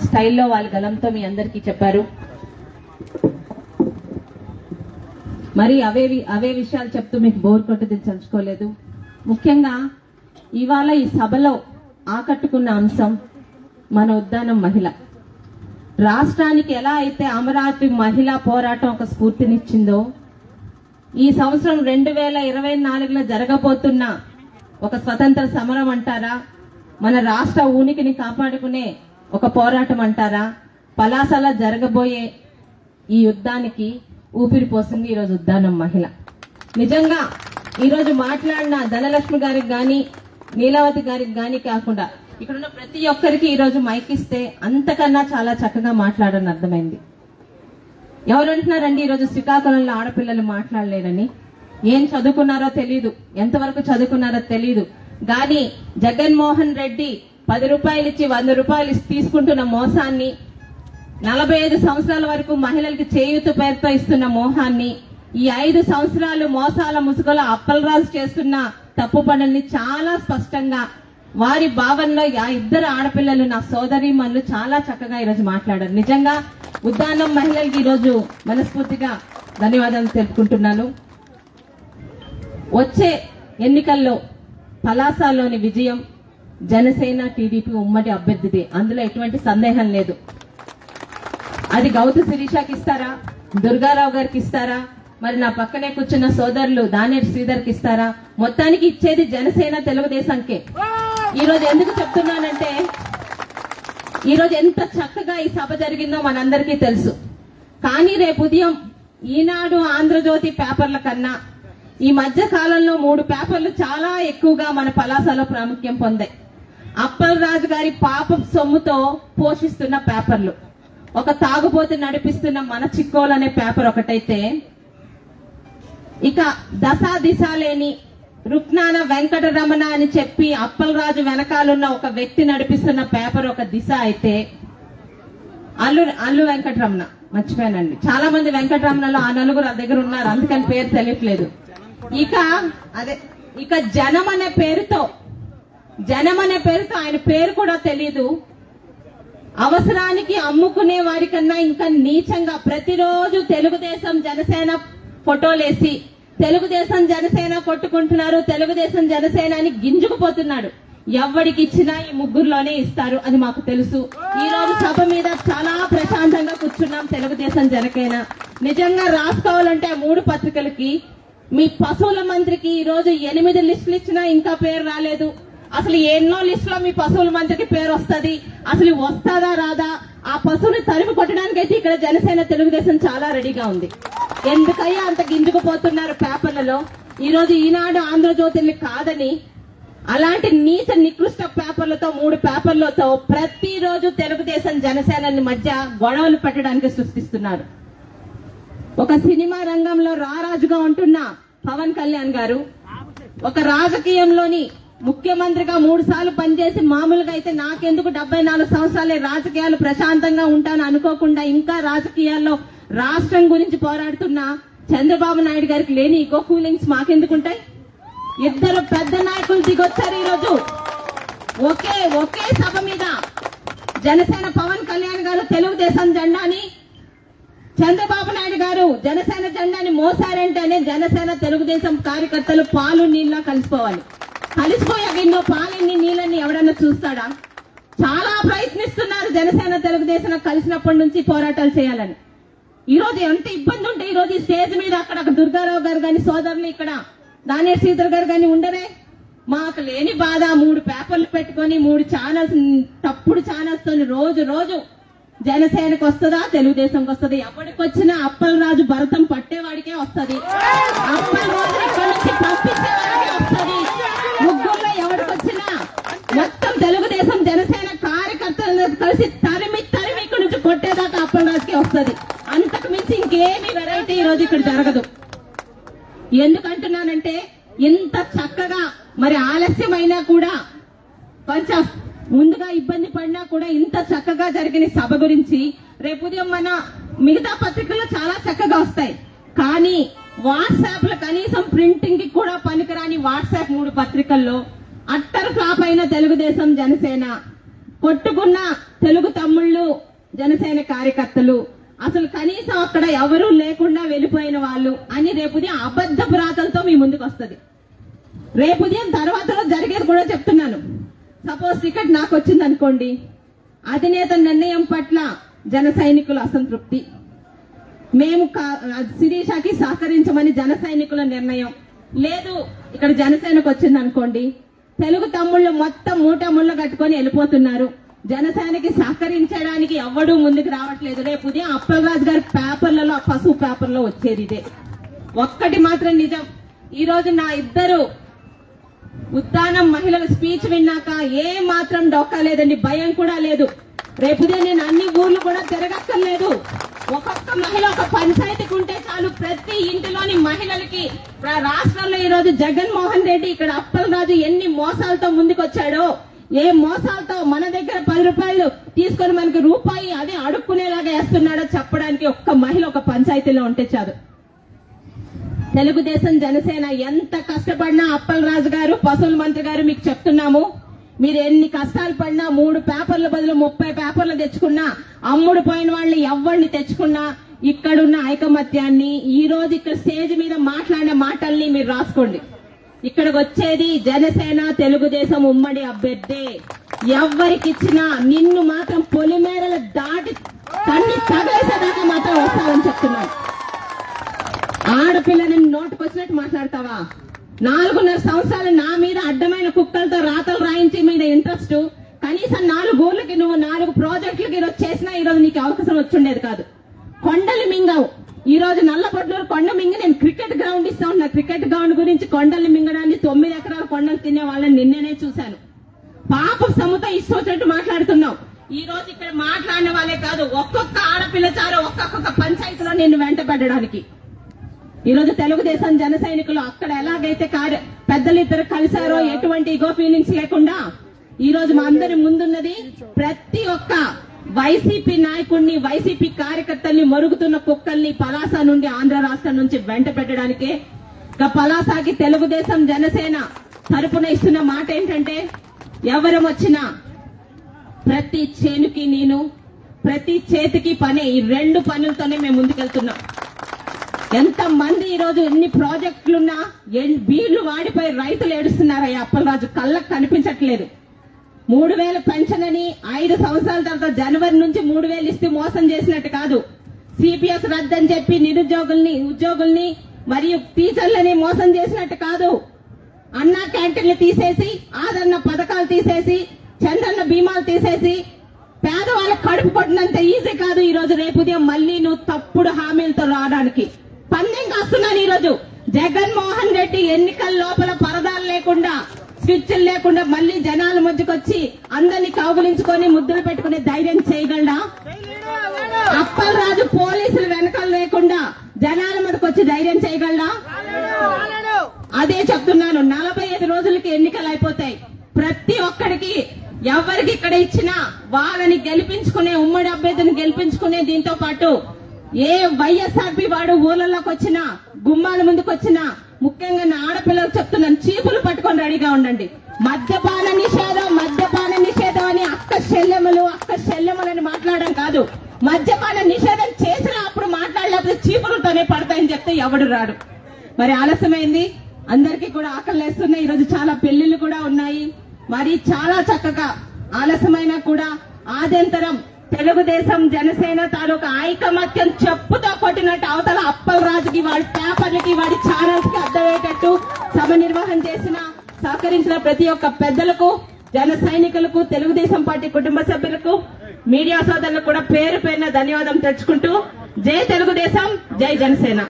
స్టైల్లో వాళ్ళ గలంతో మీ అందరికీ చెప్పారు మరి అవే వి- అవే విషయాలు చెప్తూ మీకు బోర్ కొట్టది తలుచుకోలేదు ముఖ్యంగా ఇవాళ ఈ సభలో ఆకట్టుకున్న అంశం మన ఉద్దానం మహిళ రాష్ట్రానికి ఎలా అయితే అమరావతి మహిళా పోరాటం ఒక స్ఫూర్తినిచ్చిందో ఈ సంవత్సరం రెండు వేల ఇరవై నాలుగులో జరగబోతున్న ఒక స్వతంత్ర సమరం అంటారా మన రాష్ట్ర ఉనికిని కాపాడుకునే ఒక పోరాటం అంటారా పలాసలో జరగబోయే ఈ యుద్ధానికి ఊపిరి పోసింది ఈరోజు ఉద్దానం మహిళ నిజంగా ఈరోజు మాట్లాడిన ధనలక్ష్మి గారికి గాని నీలావతి గారికి గాని కాకుండా ఇక్కడున్న ప్రతి ఒక్కరికి ఈరోజు మైక్ ఇస్తే అంతకన్నా చాలా చక్కగా మాట్లాడని అర్థమైంది ఎవరు అంటున్నారండి ఈరోజు శ్రీకాకుళంలో ఆడపిల్లలు మాట్లాడలేరని ఏం చదువుకున్నారో తెలియదు ఎంతవరకు చదువుకున్నారో తెలియదు గాని జగన్మోహన్ రెడ్డి పది రూపాయలు ఇచ్చి వంద రూపాయలు ఇచ్చి తీసుకుంటున్న మోసాన్ని నలభై ఐదు సంవత్సరాల వరకు మహిళలకు చేయూత పేరుతో ఇస్తున్న మోహాన్ని ఈ ఐదు సంవత్సరాలు మోసాల ముసుగులో అప్పలరాజు చేస్తున్న తప్పు పనుల్ని చాలా స్పష్టంగా వారి భావనలో ఆ ఇద్దరు ఆడపిల్లలు నా సోదరి మనులు చాలా చక్కగా ఈరోజు మాట్లాడారు నిజంగా ఉద్దానం మహిళలకి ఈరోజు మనస్ఫూర్తిగా ధన్యవాదాలు తెలుపుకుంటున్నాను వచ్చే ఎన్నికల్లో పలాసలోని విజయం జనసేన టీడీపీ ఉమ్మడి అభ్యర్థిదే అందులో ఎటువంటి సందేహం లేదు అది గౌతు శిరీషకి ఇస్తారా దుర్గారావు గారికి ఇస్తారా మరి నా పక్కనే కూర్చున్న సోదరులు దానేటి శ్రీధర్కి ఇస్తారా మొత్తానికి ఇచ్చేది జనసేన తెలుగుదేశంకే ఈ రోజు ఎందుకు చెప్తున్నానంటే ఈ రోజు ఎంత చక్కగా ఈ సభ జరిగిందో మనందరికీ తెలుసు కానీ రేపు ఉదయం ఈనాడు ఆంధ్రజ్యోతి పేపర్ల కన్నా ఈ మధ్య కాలంలో మూడు పేపర్లు చాలా ఎక్కువగా మన పలాసలో ప్రాముఖ్యం పొందాయి అప్పల్ రాజు గారి పాప సొమ్ముతో పోషిస్తున్న పేపర్లు ఒక తాగుబోతు నడిపిస్తున్న మన చిక్కోలు అనే పేపర్ ఒకటైతే ఇక దశ దిశ లేని రుక్నాన వెంకటరమణ అని చెప్పి అప్పలరాజు వెనకాలన్న ఒక వ్యక్తి నడిపిస్తున్న పేపర్ ఒక దిశ అయితే అల్లు అల్లు వెంకటరమణ మర్చిపోయానండి చాలా మంది వెంకటరమణలో ఆ నలుగురు ఆ దగ్గర ఉన్నారు అందుకని పేరు తెలియట్లేదు ఇక అదే ఇక జనం అనే పేరుతో జనం అనే పేరుతో ఆయన పేరు కూడా తెలీదు అవసరానికి అమ్ముకునే వారికన్నా ఇంకా నీచంగా ప్రతిరోజు తెలుగుదేశం జనసేన ఫోటోలేసి తెలుగుదేశం జనసేన కొట్టుకుంటున్నారు తెలుగుదేశం జనసేన అని గింజుకుపోతున్నాడు ఎవరికి ఇచ్చినా ఈ ముగ్గురులోనే ఇస్తారు అది మాకు తెలుసు ఈ రోజు సభ మీద చాలా ప్రశాంతంగా కూర్చున్నాం తెలుగుదేశం జనకైనా నిజంగా రాసుకోవాలంటే ఆ మూడు పత్రికలకి మీ పశువుల మంత్రికి ఈ రోజు ఎనిమిది లిస్టులు ఇచ్చినా ఇంకా పేరు రాలేదు అసలు ఎన్నో లిస్ట్ లో మీ పశువుల మంత్రికి పేరు వస్తది అసలు వస్తాదా రాదా ఆ పశువుని తరిమి కొట్టడానికి అయితే ఇక్కడ జనసేన తెలుగుదేశం చాలా రెడీగా ఉంది ఎందుకయ్యా అంత గింజుకుపోతున్నారు పేపర్లలో ఈ రోజు ఈనాడు ఆంధ్రజ్యోతిని కాదని అలాంటి నీచ నికృష్ట పేపర్లతో మూడు పేపర్లతో ప్రతిరోజు తెలుగుదేశం జనసేన మధ్య గొడవలు పెట్టడానికి సృష్టిస్తున్నారు ఒక సినిమా రంగంలో రారాజుగా ఉంటున్న పవన్ కళ్యాణ్ గారు ఒక రాజకీయంలోని ముఖ్యమంత్రిగా మూడు సార్లు పనిచేసి మామూలుగా అయితే నాకెందుకు డెబ్బై నాలుగు సంవత్సరాలే రాజకీయాలు ప్రశాంతంగా ఉంటాను అనుకోకుండా ఇంకా రాజకీయాల్లో రాష్ట్రం గురించి పోరాడుతున్న చంద్రబాబు నాయుడు గారికి లేని ఈగో ఫీలింగ్స్ మాకెందుకుంటాయి ఇద్దరు పెద్ద నాయకులు దిగొచ్చారు ఈరోజు ఒకే ఒకే సభ మీద జనసేన పవన్ కళ్యాణ్ గారు తెలుగుదేశం జెండాని చంద్రబాబు నాయుడు గారు జనసేన జెండాని మోసారంటేనే జనసేన తెలుగుదేశం కార్యకర్తలు పాలు నీళ్ళ కలిసిపోవాలి కలిసిపోయే గిన్నె పాలన్ని నీళ్ళని ఎవడన్నా చూస్తాడా చాలా ప్రయత్నిస్తున్నారు జనసేన తెలుగుదేశం కలిసినప్పటి నుంచి పోరాటాలు చేయాలని ఈ రోజు ఎంత ఇబ్బంది ఉంటే ఈ రోజు ఈ స్టేజ్ మీద అక్కడ అక్కడ దుర్గారావు గారు గాని సోదరులు ఇక్కడ దానే శ్రీధర్ గారు గాని ఉండరే మాకు లేని బాధ మూడు పేపర్లు పెట్టుకొని మూడు ఛానల్స్ తప్పుడు ఛానల్స్ తో రోజు రోజు జనసేనకు వస్తుందా తెలుగుదేశంకి వస్తుంది ఎవరికి వచ్చినా అప్పల్ రాజు భరతం పట్టేవాడికే వస్తది అప్పల్ రాజు ఇక్కడి నుంచి పంపించేవాడికే వస్తది ముగ్గురులో ఎవరికి వచ్చినా మొత్తం తెలుగుదేశం జనసేన కార్యకర్తలను కలిసి తరిమి తరిమి ఇక్కడి నుంచి కొట్టేదాకా అప్పల్ రాజుకే వస్తది అంతకు మించి ఇంకేమి వెరైటీ ఈ రోజు ఇక్కడ జరగదు ఎందుకంటున్నానంటే ఇంత చక్కగా మరి ఆలస్యమైనా కూడా కొంచెం ముందుగా ఇబ్బంది పడినా కూడా ఇంత చక్కగా జరిగిన సభ గురించి రేపు ఉదయం మన మిగతా పత్రికల్లో చాలా చక్కగా వస్తాయి కానీ వాట్సాప్ లో కనీసం ప్రింటింగ్ కి కూడా పనికిరాని వాట్సాప్ మూడు పత్రికల్లో అట్టర్ ఫ్లాప్ అయిన తెలుగుదేశం జనసేన కొట్టుకున్న తెలుగు తమ్ముళ్ళు జనసేన కార్యకర్తలు అసలు కనీసం అక్కడ ఎవరూ లేకుండా వెళ్ళిపోయిన వాళ్ళు అని రేపు ఉదయం అబద్ధపు రాతలతో మీ ముందుకు వస్తుంది రేపు ఉదయం తర్వాత రోజు జరిగేది కూడా చెప్తున్నాను సపోజ్ టికెట్ నాకు వచ్చింది అనుకోండి అధినేత నిర్ణయం పట్ల జన సైనికుల అసంతృప్తి మేము కా- శిరీషకి సహకరించమని జన సైనికుల నిర్ణయం లేదు ఇక్కడ జనసేనకు వచ్చింది అనుకోండి తెలుగు తమ్ముళ్ళు మొత్తం మూట ముళ్ళ కట్టుకొని వెళ్ళిపోతున్నారు జనసేనకి సహకరించడానికి ఎవ్వడూ ముందుకు రావట్లేదు రేపు ఉదయం అప్పలరాజు గారి పేపర్లలో ఆ పసుపు పేపర్లో వచ్చేది ఇదే ఒక్కటి మాత్రం నిజం ఈ రోజు నా ఇద్దరు ఉత్తానం మహిళల స్పీచ్ విన్నాక ఏ మాత్రం డొక్కా లేదండి భయం కూడా లేదు రేపు ఉదయం నేను అన్ని ఊర్లు కూడా తిరగక్కర్లేదు ఒక్కొక్క మహిళ ఒక పంచాయతీకి ఉంటే చాలు ప్రతి ఇంటిలోని మహిళలకి ప్ర- రాష్ట్రంలో ఈ రోజు జగన్మోహన్ రెడ్డి ఇక్కడ అప్పలరాజు ఎన్ని మోసాలతో ముందుకొచ్చాడో ఏ మోసాలతో మన దగ్గర పది రూపాయలు తీసుకొని మనకి రూపాయి అదే అడుక్కునేలాగా వేస్తున్నాడో చెప్పడానికి ఒక్క మహిళ ఒక పంచాయతీలో ఉంటే చాలు తెలుగుదేశం జనసేన ఎంత కష్టపడినా అప్పలరాజు గారు పశువుల మంత్రి గారు మీకు చెప్తున్నాము మీరు ఎన్ని కష్టాలు పడినా మూడు పేపర్ల బదులు ముప్పై పేపర్లు తెచ్చుకున్నా అమ్ముడు పోయిన వాళ్ళని ఎవరిని తెచ్చుకున్నా ఇక్కడున్న ఐకమత్యాన్ని ఈ రోజు ఇక్కడ స్టేజ్ మీద మాట్లాడిన మాటల్ని మీరు రాసుకోండి ఇక్కడికి వచ్చేది జనసేన తెలుగుదేశం ఉమ్మడి అభ్యర్థి ఎవరికిచ్చినా నిన్ను మాత్రం పొలిమేరలు దాటి తన్ని తగలేసేదాకా మాత్రం వస్తామని చెప్తున్నాను ఆడపిల్లని నోటుకొచ్చినట్టు మాట్లాడతావా నాలుగున్నర సంవత్సరాలు నా మీద అడ్డమైన కుక్కలతో రాతలు రాయించి మీద ఇంట్రెస్ట్ కనీసం నాలుగు ఊర్లకి నువ్వు నాలుగు ప్రాజెక్టులకి ఈరోజు చేసినా ఈరోజు నీకు అవకాశం వచ్చుండేది కాదు కొండలు మింగావు ఈ రోజు నల్లపొట్లూరు కొండ మింగి నేను క్రికెట్ గ్రౌండ్ ఇస్తా ఉన్నా క్రికెట్ గ్రౌండ్ గురించి కొండలు మింగడాన్ని తొమ్మిది ఎకరాల కొండలు తినే వాళ్ళని నిన్ననే చూశాను పాప సముతో ఇష్టం వచ్చినట్టు మాట్లాడుతున్నావు ఈ రోజు ఇక్కడ మాట్లాడిన వాళ్ళే కాదు ఒక్కొక్క ఆడపిల్ల చారు ఒక్కొక్క పంచాయతీలో నిన్ను వెంట పెట్టడానికి ఈ రోజు తెలుగుదేశం జన సైనికులు అక్కడ ఎలాగైతే కార్య పెద్దలు ఇద్దరు కలిశారో ఎటువంటి ఇగో ఫీలింగ్స్ లేకుండా ఈ రోజు మా అందరి ముందున్నది ప్రతి ఒక్క వైసీపీ నాయకుడిని వైసీపీ కార్యకర్తల్ని మరుగుతున్న కుక్కల్ని పలాస నుండి ఆంధ్ర రాష్ట్రం నుంచి వెంట పెట్టడానికే ఇక పలాసాకి తెలుగుదేశం జనసేన తరపున ఇస్తున్న మాట ఏంటంటే ఎవరం వచ్చినా ప్రతి చేనుకి నేను ప్రతి చేతికి పని ఈ రెండు పనులతోనే మేము ముందుకెళ్తున్నాం ఎంత మంది ఈ రోజు ఎన్ని ప్రాజెక్టులున్నా ఎన్- బీళ్లు వాడిపోయి రైతులు ఏడుస్తున్నారయ్యా అప్పలరాజు కళ్ళకు కనిపించట్లేదు మూడు వేల పెన్షన్ అని ఐదు సంవత్సరాల తర్వాత జనవరి నుంచి మూడు వేలు ఇస్తే మోసం చేసినట్టు కాదు సిపిఎస్ రద్దని చెప్పి నిరుద్యోగుల్ని ఉద్యోగుల్ని మరియు టీచర్లని మోసం చేసినట్టు కాదు అన్నా క్యాంటీన్లు తీసేసి ఆదరణ పథకాలు తీసేసి చంద్రన్న బీమాలు తీసేసి పేదవాళ్ళ కడుపు కొట్టినంత ఈజీ కాదు ఈ రోజు రేపు ఉదయం మళ్ళీ నువ్వు తప్పుడు హామీలతో రావడానికి పందెం కాస్తున్నాను ఈ రోజు జగన్మోహన్ రెడ్డి ఎన్నికల లోపల పరదాలు లేకుండా స్విచ్లు లేకుండా మళ్ళీ జనాల మధ్యకొచ్చి అందరినీ కౌగులించుకొని ముద్దులు పెట్టుకునే ధైర్యం చేయగలడా అప్పలరాజు పోలీసులు వెనకాల లేకుండా జనాల మీదకి వచ్చి ధైర్యం చేయగలడా అదే చెప్తున్నాను నలభై ఐదు రోజులకి ఎన్నికలు అయిపోతాయి ప్రతి ఒక్కడికి ఎవరికి ఇక్కడ ఇచ్చినా వాళ్ళని గెలిపించుకునే ఉమ్మడి అభ్యర్థిని గెలిపించుకునే దీంతో పాటు ఏ వైఎస్ఆర్పి వాడు ఊర్లలోకి వచ్చినా గుమ్మాల ముందుకు వచ్చినా ముఖ్యంగా నా ఆడపిల్లలకు చెప్తున్నాను చీపులు పట్టుకొని రెడీగా ఉండండి మద్యపాన నిషేధం మద్యపాన నిషేధం అని అక్క శల్యములు అక్క శల్యములని మాట్లాడడం కాదు మద్యపాన నిషేధం చేసిన అప్పుడు మాట్లాడలేకపోతే చీపులతోనే పడతాయని చెప్తే ఎవడు రాడు మరి ఆలస్యమైంది అందరికీ కూడా ఆకలిస్తున్నాయి ఈరోజు చాలా పెళ్లిళ్ళు కూడా ఉన్నాయి మరి చాలా చక్కగా ఆలస్యమైనా కూడా ఆద్యంతరం తెలుగుదేశం జనసేన తాలూకా ఐకమత్యం చెప్పుతో కొట్టినట్టు అవతల అప్పల రాజుకి వాడి పేపర్లకి వాడి ఛానల్స్ కి అర్థమయ్యేటట్టు సభ నిర్వహణ చేసిన సహకరించిన ప్రతి ఒక్క పెద్దలకు జన సైనికులకు తెలుగుదేశం పార్టీ కుటుంబ సభ్యులకు మీడియా సోదరులకు కూడా పేరు పేరున ధన్యవాదం తెచ్చుకుంటూ జై తెలుగుదేశం జై జనసేన